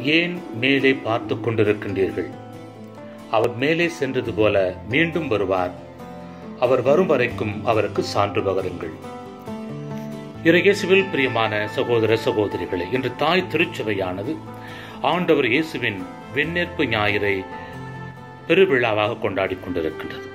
ஏன் மேலே பார்த்து கொண்டிருக்கின்றீர்கள் அவர் மேலே சென்றது போல மீண்டும் வருவார் அவர் வரும் வரைக்கும் அவருக்கு சான்று பகருங்கள் இறையேசுவில் பிரியமான சகோதர சகோதரிகளே இன்று தாய் திருச்சபையானது ஆண்டவர் இயேசுவின் விண்ணேற்பு ஞாயிறை பெருவிழாவாக கொண்டாடி கொண்டிருக்கின்றது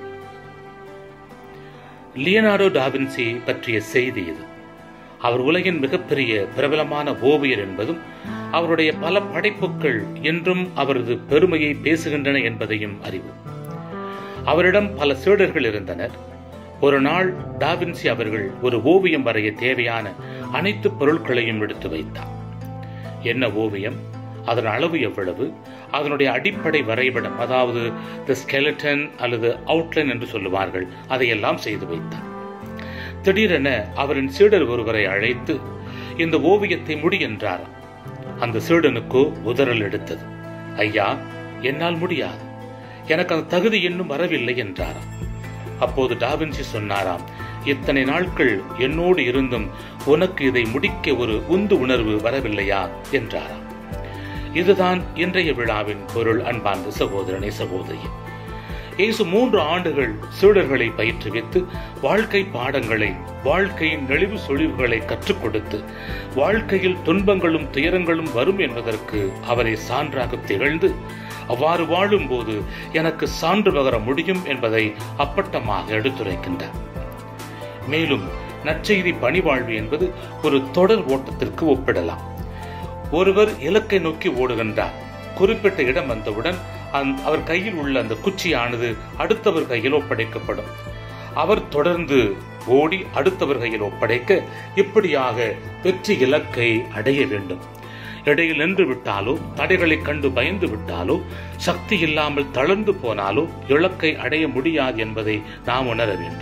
லியனார்டோ டாவின்சி பற்றிய செய்தி இது அவர் உலகின் மிகப்பெரிய பிரபலமான ஓவியர் என்பதும் அவருடைய பல படைப்புகள் என்றும் அவரது பெருமையை பேசுகின்றன என்பதையும் அறிவு அவரிடம் பல சீடர்கள் இருந்தனர் ஒரு நாள் டாவின்சி அவர்கள் ஒரு ஓவியம் வரைய தேவையான அனைத்து பொருட்களையும் எடுத்து வைத்தார் என்ன ஓவியம் அதன் அளவு எவ்வளவு அதனுடைய அடிப்படை வரைபடம் அதாவது த ஸ்கெலட்டன் அல்லது அவுட்லைன் என்று சொல்லுவார்கள் அதையெல்லாம் செய்து வைத்தார் திடீரென அவரின் சீடர் ஒருவரை அழைத்து இந்த ஓவியத்தை முடி என்றார் அந்த சீடனுக்கோ உதறல் எடுத்தது ஐயா என்னால் முடியாது எனக்கு அந்த தகுதி இன்னும் வரவில்லை என்றாராம் அப்போது டாவின்சி சொன்னாராம் இத்தனை நாட்கள் என்னோடு இருந்தும் உனக்கு இதை முடிக்க ஒரு உந்து உணர்வு வரவில்லையா என்றாராம் இதுதான் இன்றைய விழாவின் பொருள் அன்பார்ந்த சகோதரனை சகோதரி இயேசு மூன்று ஆண்டுகள் சீடர்களை பயிற்றுவித்து வாழ்க்கை பாடங்களை வாழ்க்கையின் நெளிவு சொழிவுகளை கற்றுக் கொடுத்து வாழ்க்கையில் துன்பங்களும் துயரங்களும் வரும் என்பதற்கு அவரை சான்றாக திகழ்ந்து அவ்வாறு வாழும்போது எனக்கு சான்று பகர முடியும் என்பதை அப்பட்டமாக எடுத்துரைக்கின்றார் மேலும் நற்செய்தி பணிவாழ்வு என்பது ஒரு தொடர் ஓட்டத்திற்கு ஒப்பிடலாம் ஒருவர் இலக்கை நோக்கி ஓடுகின்றார் குறிப்பிட்ட இடம் வந்தவுடன் அவர் கையில் உள்ள அந்த குச்சியானது அடுத்தவர் கையில் ஒப்படைக்கப்படும் அவர் தொடர்ந்து ஓடி அடுத்தவர் கையில் ஒப்படைக்க இப்படியாக வெற்றி இலக்கை அடைய வேண்டும் இடையில் நின்று விட்டாலோ தடைகளை கண்டு பயந்து விட்டாலோ சக்தி இல்லாமல் தளர்ந்து போனாலோ இலக்கை அடைய முடியாது என்பதை நாம் உணர வேண்டும்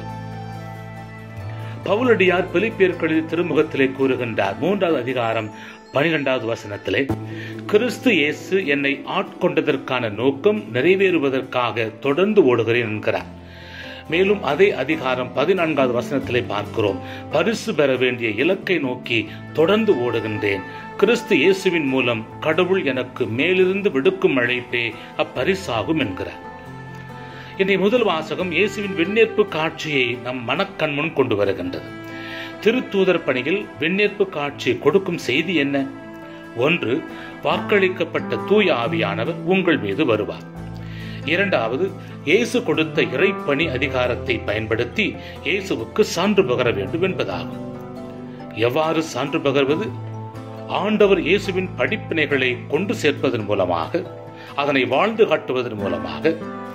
பவுலடியார் பிலிப்பியர்களின் திருமுகத்திலே கூறுகின்றார் மூன்றாவது அதிகாரம் பனிரெண்டாவது வசனத்திலே கிறிஸ்து இயேசு என்னை ஆட்கொண்டதற்கான நோக்கம் நிறைவேறுவதற்காக தொடர்ந்து ஓடுகிறேன் என்கிறார் மேலும் அதே அதிகாரம் பதினான்காவது வசனத்திலே பார்க்கிறோம் பரிசு பெற வேண்டிய இலக்கை நோக்கி தொடர்ந்து ஓடுகின்றேன் கிறிஸ்து இயேசுவின் மூலம் கடவுள் எனக்கு மேலிருந்து விடுக்கும் அழைப்பே அப்பரிசாகும் என்கிறார் இன்றைய முதல் வாசகம் இயேசுவின் விண்ணேற்பு காட்சியை நம் மனக்கண் முன் கொண்டு வருகின்றது திருத்தூதர் பணியில் விண்ணேற்பு காட்சி கொடுக்கும் செய்தி என்ன ஒன்று வாக்களிக்கப்பட்ட தூய ஆவியானவர் உங்கள் மீது வருவார் இரண்டாவது இயேசு கொடுத்த இறைப்பணி அதிகாரத்தை பயன்படுத்தி இயேசுவுக்கு சான்று பகர வேண்டும் என்பதாகும் எவ்வாறு சான்று பகர்வது ஆண்டவர் இயேசுவின் படிப்பினைகளை கொண்டு சேர்ப்பதன் மூலமாக அதனை வாழ்ந்து காட்டுவதன் மூலமாக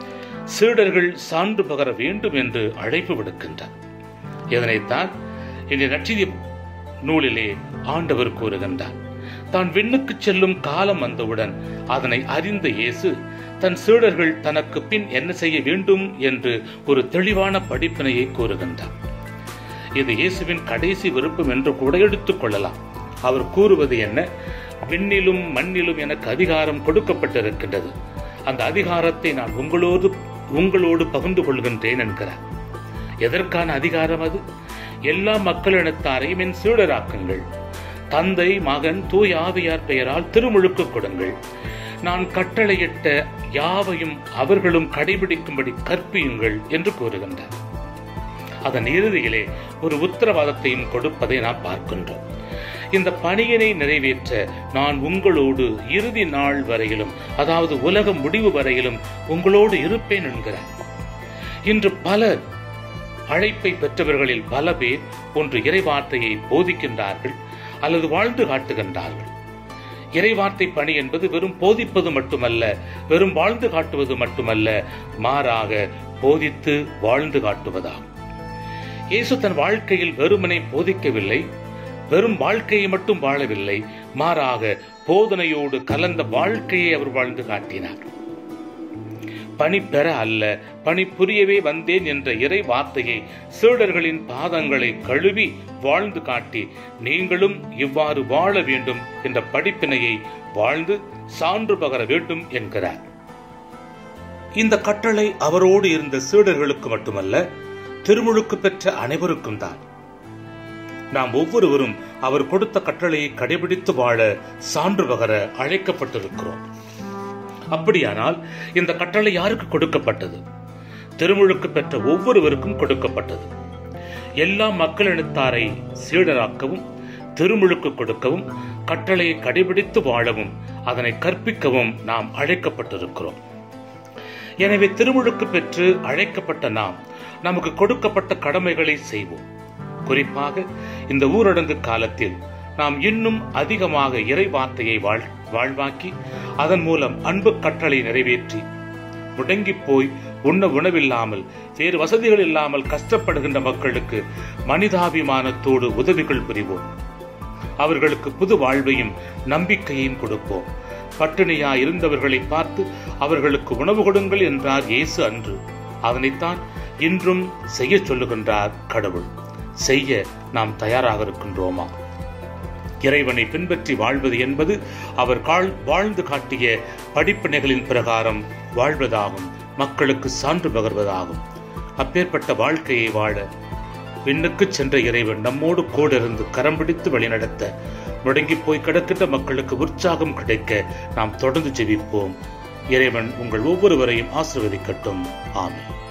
சீடர்கள் சான்று பகர வேண்டும் என்று அழைப்பு விடுக்கின்றார் இதனைத்தான் இந்த நட்சதி நூலிலே ஆண்டவர் கூறுகின்றார் தான் விண்ணுக்கு செல்லும் காலம் வந்தவுடன் அதனை அறிந்த இயேசு தன் சீடர்கள் தனக்கு பின் என்ன செய்ய வேண்டும் என்று ஒரு தெளிவான படிப்பினையை கூறுகின்றார் இது இயேசுவின் கடைசி விருப்பம் என்று கூட எடுத்துக் கொள்ளலாம் அவர் கூறுவது என்ன விண்ணிலும் மண்ணிலும் எனக்கு அதிகாரம் கொடுக்கப்பட்டிருக்கின்றது அந்த அதிகாரத்தை நான் உங்களோடு உங்களோடு பகிர்ந்து கொள்கின்றேன் என்கிறார் எதற்கான அதிகாரம் அது எல்லா மக்களினத்தாரையும் என் சீடராக்குங்கள் தந்தை மகன் தூய் ஆவியார் பெயரால் திருமுழுக்கு கொடுங்கள் நான் கட்டளையிட்ட யாவையும் அவர்களும் கடைபிடிக்கும்படி கற்பியுங்கள் என்று கூறுகின்றார் அதன் இறுதியிலே ஒரு உத்தரவாதத்தையும் கொடுப்பதை நாம் பார்க்கின்றோம் இந்த பணியினை நிறைவேற்ற நான் உங்களோடு இறுதி நாள் வரையிலும் அதாவது உலக முடிவு வரையிலும் உங்களோடு இருப்பேன் என்கிறார் இன்று பலர் அழைப்பை பெற்றவர்களில் பல பேர் ஒன்று இறைவார்த்தையை போதிக்கின்றார்கள் அல்லது வாழ்ந்து காட்டுகின்றார்கள் இறைவார்த்தை பணி என்பது வெறும் போதிப்பது மட்டுமல்ல வெறும் வாழ்ந்து காட்டுவது மட்டுமல்ல மாறாக போதித்து வாழ்ந்து காட்டுவதாகும் இயேசு தன் வாழ்க்கையில் வெறுமனை போதிக்கவில்லை வெறும் வாழ்க்கையை மட்டும் வாழவில்லை மாறாக போதனையோடு கலந்த வாழ்க்கையை அவர் வாழ்ந்து காட்டினார் பணி பெற அல்ல பணி புரியவே வந்தேன் என்ற இறை வார்த்தையை சீடர்களின் பாதங்களை கழுவி வாழ்ந்து காட்டி நீங்களும் இவ்வாறு வாழ வேண்டும் என்ற படிப்பினையை வாழ்ந்து சான்று பகர வேண்டும் என்கிறார் இந்த கட்டளை அவரோடு இருந்த சீடர்களுக்கு மட்டுமல்ல திருமுழுக்கு பெற்ற அனைவருக்கும் தான் நாம் ஒவ்வொருவரும் அவர் கொடுத்த கட்டளையை கடைபிடித்து வாழ சான்று பகர அழைக்கப்பட்டிருக்கிறோம் அப்படியானால் இந்த கட்டளை யாருக்கு கொடுக்கப்பட்டது திருமுழுக்கு பெற்ற ஒவ்வொருவருக்கும் கொடுக்கப்பட்டது எல்லா மக்களினத்தாரை சீடராக்கவும் திருமுழுக்கு கொடுக்கவும் கட்டளையை கடைபிடித்து வாழவும் அதனை கற்பிக்கவும் நாம் அழைக்கப்பட்டிருக்கிறோம் எனவே திருமுழுக்கு பெற்று அழைக்கப்பட்ட நாம் நமக்கு கொடுக்கப்பட்ட கடமைகளை செய்வோம் குறிப்பாக இந்த ஊரடங்கு காலத்தில் நாம் இன்னும் அதிகமாக இறை வார்த்தையை வாழ் வாழ்வாக்கி அதன் மூலம் அன்பு கட்டளை நிறைவேற்றி முடங்கி போய் உண்ண உணவில்லாமல் வேறு வசதிகள் இல்லாமல் கஷ்டப்படுகின்ற மக்களுக்கு மனிதாபிமானத்தோடு உதவிகள் புரிவோம் அவர்களுக்கு புது வாழ்வையும் நம்பிக்கையையும் கொடுப்போம் பட்டினியா இருந்தவர்களை பார்த்து அவர்களுக்கு உணவு கொடுங்கள் என்றார் இயேசு அன்று அதனைத்தான் இன்றும் செய்ய சொல்லுகின்றார் கடவுள் செய்ய நாம் தயாராக இருக்கின்றோமா இறைவனை பின்பற்றி வாழ்வது என்பது அவர் வாழ்ந்து காட்டிய படிப்பினைகளின் பிரகாரம் வாழ்வதாகும் மக்களுக்கு சான்று பகர்வதாகும் அப்பேற்பட்ட வாழ்க்கையை வாழ விண்ணுக்கு சென்ற இறைவன் நம்மோடு கூட இருந்து கரம் பிடித்து வழிநடத்த முடங்கி போய் கிடக்கின்ற மக்களுக்கு உற்சாகம் கிடைக்க நாம் தொடர்ந்து ஜெபிப்போம் இறைவன் உங்கள் ஒவ்வொருவரையும் ஆசிர்வதிக்கட்டும் ஆமென்